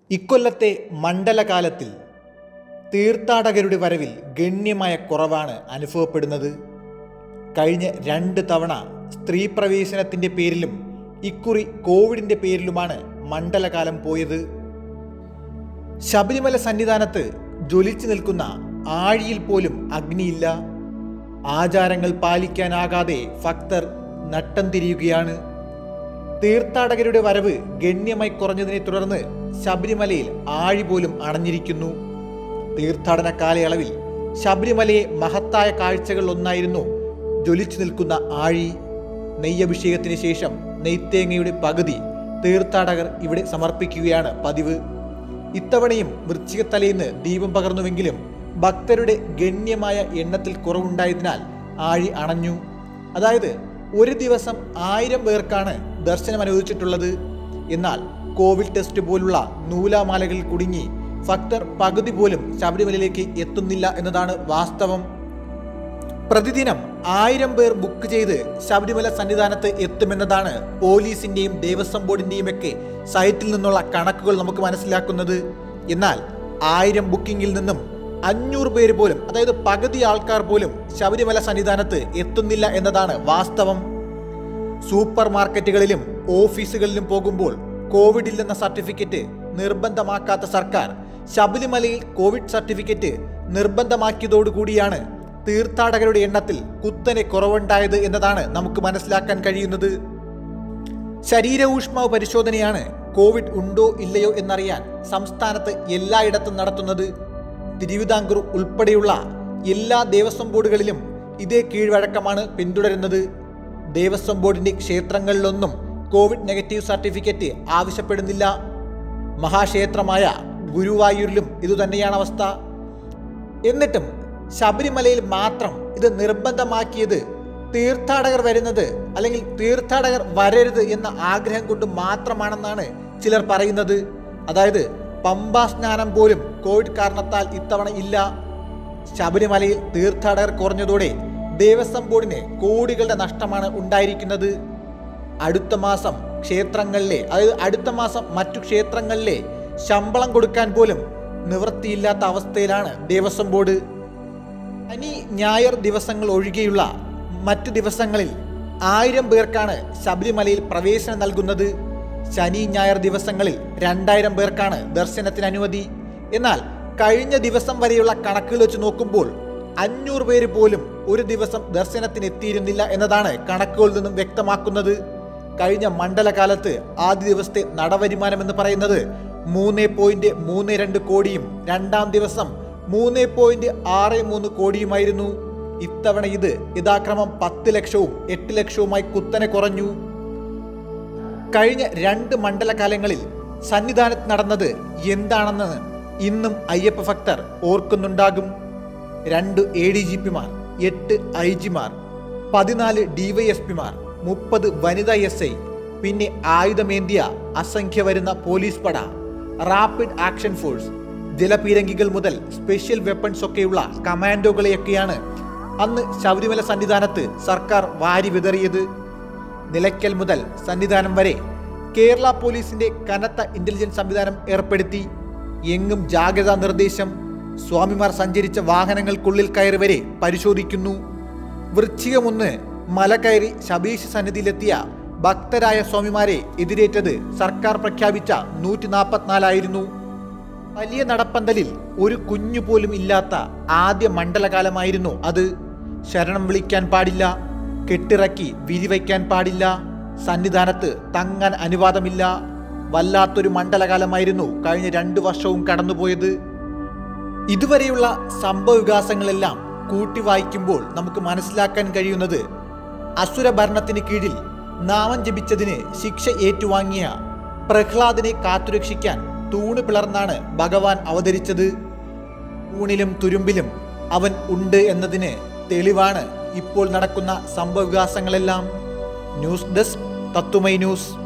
ഇക്കൊല്ലത്തെ മണ്ഡലകാലത്തിൽ തീർത്ഥാടകരുടെ വരവിൽ ഗണ്യമായ കുറവാണ് അനുഭവപ്പെടുന്നത് കഴിഞ്ഞ രണ്ട് തവണ സ്ത്രീ പ്രവേശനത്തിൻ്റെ പേരിലും ഇക്കുറി കോവിഡിൻ്റെ പേരിലുമാണ് മണ്ഡലകാലം പോയത് ശബരിമല സന്നിധാനത്ത് ജ്വലിച്ചു നിൽക്കുന്ന ആഴിയിൽ പോലും അഗ്നിയില്ല ആചാരങ്ങൾ പാലിക്കാനാകാതെ ഭക്തർ നട്ടം തിരിയുകയാണ് തീർത്ഥാടകരുടെ വരവ് ഗണ്യമായി കുറഞ്ഞതിനെ തുടർന്ന് ശബരിമലയിൽ ആഴി പോലും അണഞ്ഞിരിക്കുന്നു തീർത്ഥാടന കാലയളവിൽ ശബരിമലയെ മഹത്തായ കാഴ്ചകളിൽ ഒന്നായിരുന്നു ജ്വലിച്ചു നിൽക്കുന്ന ആഴി നെയ്യഭിഷേകത്തിന് ശേഷം നെയ്ത്തേങ്ങയുടെ പകുതി തീർത്ഥാടകർ ഇവിടെ സമർപ്പിക്കുകയാണ് പതിവ് ഇത്തവണയും വൃശ്ചികത്തലേന്ന് ദീപം പകർന്നുവെങ്കിലും ഭക്തരുടെ ഗണ്യമായ എണ്ണത്തിൽ കുറവുണ്ടായതിനാൽ ആഴി അണഞ്ഞു അതായത് ഒരു ദിവസം ആയിരം പേർക്കാണ് ദർശനം അനുവദിച്ചിട്ടുള്ളത് എന്നാൽ കോവിഡ് ടെസ്റ്റ് പോലുള്ള നൂലാമാലകളിൽ കുടുങ്ങി ഭക്തർ പകുതി പോലും ശബരിമലയിലേക്ക് എത്തുന്നില്ല എന്നതാണ് വാസ്തവം പ്രതിദിനം ആയിരം പേർ ബുക്ക് ചെയ്ത് ശബരിമല സന്നിധാനത്ത് എത്തുമെന്നതാണ് പോലീസിന്റെയും ദേവസ്വം ബോർഡിന്റെയും ഒക്കെ സൈറ്റിൽ നിന്നുള്ള കണക്കുകൾ നമുക്ക് മനസ്സിലാക്കുന്നത് എന്നാൽ ആയിരം ബുക്കിംഗിൽ നിന്നും അഞ്ഞൂറ് പേര് പോലും അതായത് പകുതി ആൾക്കാർ പോലും ശബരിമല സന്നിധാനത്ത് എത്തുന്നില്ല എന്നതാണ് വാസ്തവം സൂപ്പർ മാർക്കറ്റുകളിലും ഓഫീസുകളിലും പോകുമ്പോൾ കോവിഡ് ഇല്ലെന്ന സർട്ടിഫിക്കറ്റ് നിർബന്ധമാക്കാത്ത സർക്കാർ ശബരിമലയിൽ കോവിഡ് സർട്ടിഫിക്കറ്റ് നിർബന്ധമാക്കിയതോടുകൂടിയാണ് തീർത്ഥാടകരുടെ എണ്ണത്തിൽ കുത്തനെ കുറവുണ്ടായത് എന്നതാണ് നമുക്ക് മനസ്സിലാക്കാൻ കഴിയുന്നത് ശരീര ഊഷ്മാവ് പരിശോധനയാണ് കോവിഡ് ഉണ്ടോ ഇല്ലയോ എന്നറിയാൻ സംസ്ഥാനത്ത് എല്ലായിടത്തും നടത്തുന്നത് തിരുവിതാംകൂർ ഉൾപ്പെടെയുള്ള എല്ലാ ദേവസ്വം ബോർഡുകളിലും ഇതേ കീഴ്വഴക്കമാണ് പിന്തുടരുന്നത് ദേവസ്വം ബോർഡിന്റെ ക്ഷേത്രങ്ങളിലൊന്നും കോവിഡ് നെഗറ്റീവ് സർട്ടിഫിക്കറ്റ് ആവശ്യപ്പെടുന്നില്ല മഹാക്ഷേത്രമായ ഗുരുവായൂരിലും ഇതുതന്നെയാണ് അവസ്ഥ എന്നിട്ടും ശബരിമലയിൽ മാത്രം ഇത് നിർബന്ധമാക്കിയത് തീർത്ഥാടകർ വരുന്നത് അല്ലെങ്കിൽ തീർത്ഥാടകർ വരരുത് എന്ന ആഗ്രഹം കൊണ്ട് മാത്രമാണെന്നാണ് ചിലർ പറയുന്നത് അതായത് പമ്പാ സ്നാനം പോലും കോവിഡ് കാരണത്താൽ ഇത്തവണ ഇല്ല ശബരിമലയിൽ തീർത്ഥാടകർ കുറഞ്ഞതോടെ ദേവസ്വം ബോർഡിന് കോടികളുടെ നഷ്ടമാണ് ഉണ്ടായിരിക്കുന്നത് അടുത്ത മാസം ക്ഷേത്രങ്ങളിലെ അതായത് അടുത്ത മാസം മറ്റു ക്ഷേത്രങ്ങളിലെ ശമ്പളം കൊടുക്കാൻ പോലും നിവൃത്തിയില്ലാത്ത അവസ്ഥയിലാണ് ദേവസ്വം ബോർഡ് ശനി ഞായർ ദിവസങ്ങൾ ഒഴികെയുള്ള മറ്റു ദിവസങ്ങളിൽ ആയിരം പേർക്കാണ് ശബരിമലയിൽ പ്രവേശനം നൽകുന്നത് ശനി ഞായർ ദിവസങ്ങളിൽ രണ്ടായിരം പേർക്കാണ് ദർശനത്തിന് അനുമതി എന്നാൽ കഴിഞ്ഞ ദിവസം വരെയുള്ള കണക്കുകൾ വെച്ച് നോക്കുമ്പോൾ അഞ്ഞൂറ് പേര് പോലും ഒരു ദിവസം ദർശനത്തിന് എത്തിയിരുന്നില്ല എന്നതാണ് കണക്കുകളിൽ നിന്നും വ്യക്തമാക്കുന്നത് കഴിഞ്ഞ മണ്ഡലകാലത്ത് ആദ്യ ദിവസത്തെ നടവരുമാനം എന്ന് പറയുന്നത് മൂന്ന് പോയിന്റ് മൂന്ന് രണ്ട് കോടിയും രണ്ടാം ദിവസം മൂന്ന് പോയിന്റ് ആറ് മൂന്ന് കോടിയുമായിരുന്നു ഇത്തവണ ഇത് യഥാക്രമം പത്ത് ലക്ഷവും എട്ട് ലക്ഷവുമായി കുത്തനെ കുറഞ്ഞു കഴിഞ്ഞ രണ്ട് മണ്ഡലകാലങ്ങളിൽ സന്നിധാനത്ത് നടന്നത് എന്താണെന്ന് ഇന്നും അയ്യപ്പ ഭക്തർ ഓർക്കുന്നുണ്ടാകും രണ്ട് എ ഡി ജി പിമാർ എട്ട് ഐ ജിമാർ പതിനാല് ഡിവൈഎസ്പിമാർ മുപ്പത് വനിതാ എസ് ഐ പിന്നെ ആയുധമേന്തിയ അസംഖ്യ വരുന്ന പോലീസ് പട റാപ്പിഡ് ആക്ഷൻ ഫോഴ്സ് ജലപീരങ്കികൾ മുതൽ സ്പെഷ്യൽ വെപ്പൺസ് ഒക്കെയുള്ള കമാൻഡോകളെയൊക്കെയാണ് അന്ന് ശബരിമല സന്നിധാനത്ത് സർക്കാർ വാരി വിതറിയത് നിലയ്ക്കൽ മുതൽ സന്നിധാനം വരെ കേരള പോലീസിന്റെ കനത്ത ഇന്റലിജൻസ് സംവിധാനം ഏർപ്പെടുത്തി എങ്ങും ജാഗ്രതാ നിർദ്ദേശം സ്വാമിമാർ സഞ്ചരിച്ച വാഹനങ്ങൾക്കുള്ളിൽ കയറി വരെ പരിശോധിക്കുന്നു വൃശ്ചികമൊന്ന് മല കയറി ശബീശ സന്നിധിയിലെത്തിയ ഭക്തരായ സ്വാമിമാരെ എതിരേറ്റത് സർക്കാർ പ്രഖ്യാപിച്ച നൂറ്റി നാൽപ്പത്തിനാലായിരുന്നു വലിയ നടപ്പന്തലിൽ ഒരു കുഞ്ഞു പോലും ഇല്ലാത്ത ആദ്യ മണ്ഡലകാലമായിരുന്നു അത് ശരണം വിളിക്കാൻ പാടില്ല കെട്ടിറക്കി വിരിവയ്ക്കാൻ പാടില്ല സന്നിധാനത്ത് തങ്ങാൻ അനുവാദമില്ല വല്ലാത്തൊരു മണ്ഡലകാലമായിരുന്നു കഴിഞ്ഞ രണ്ടു വർഷവും കടന്നുപോയത് ഇതുവരെയുള്ള സംഭവ വികാസങ്ങളെല്ലാം കൂട്ടി വായിക്കുമ്പോൾ നമുക്ക് മനസ്സിലാക്കാൻ കഴിയുന്നത് അസുര ഭരണത്തിന് കീഴിൽ നാമം ജപിച്ചതിന് ശിക്ഷ ഏറ്റുവാങ്ങിയ പ്രഹ്ലാദിനെ കാത്തുരക്ഷിക്കാൻ തൂണ് പിളർന്നാണ് ഭഗവാൻ അവതരിച്ചത് തൂണിലും തുരുമ്പിലും അവൻ ഉണ്ട് എന്നതിന് തെളിവാണ് ഇപ്പോൾ നടക്കുന്ന സംഭവ വികാസങ്ങളെല്ലാം ന്യൂസ് ഡെസ്ക് തത്തുമൈ ന്യൂസ്